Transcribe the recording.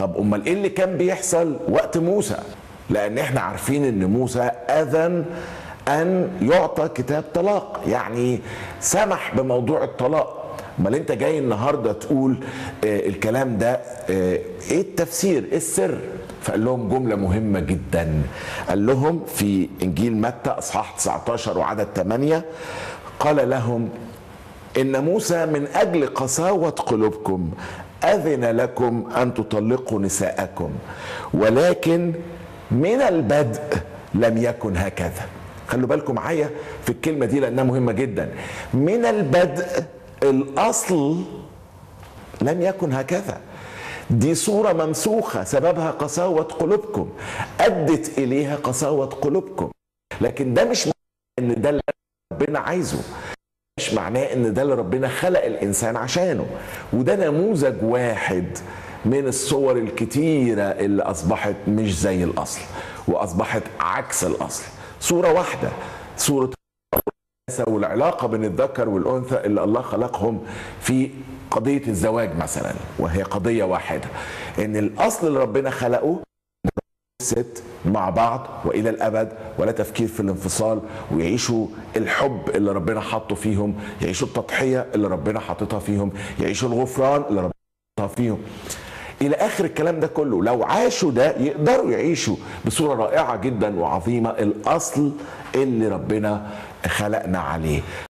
طب امال ايه اللي كان بيحصل وقت موسى لان احنا عارفين ان موسى اذن ان يعطى كتاب طلاق يعني سمح بموضوع الطلاق امال انت جاي النهارده تقول آه الكلام ده آه ايه التفسير ايه السر فقال لهم جمله مهمه جدا قال لهم في انجيل متى اصحاح 19 وعدد 8 قال لهم ان موسى من اجل قساوه قلوبكم اذن لكم ان تطلقوا نساءكم ولكن من البدء لم يكن هكذا خلوا بالكم معايا في الكلمه دي لانها مهمه جدا من البدء الاصل لم يكن هكذا دي صورة ممسوخة سببها قساوة قلوبكم أدت إليها قساوة قلوبكم لكن ده مش معناه إن ده اللي ربنا عايزه مش معناه إن ده اللي ربنا خلق الإنسان عشانه وده نموذج واحد من الصور الكتيرة اللي أصبحت مش زي الأصل وأصبحت عكس الأصل صورة واحدة صورة والعلاقة بين الذكر والأنثى اللي الله خلقهم في قضية الزواج مثلا وهي قضية واحدة إن الأصل اللي ربنا خلقه ست مع بعض والى الابد ولا تفكير في الانفصال ويعيشوا الحب اللي ربنا حاطه فيهم يعيشوا التضحيه اللي ربنا حاططها فيهم يعيشوا الغفران اللي ربنا حاططها فيهم الى اخر الكلام ده كله لو عاشوا ده يقدروا يعيشوا بصوره رائعه جدا وعظيمه الاصل اللي ربنا خلقنا عليه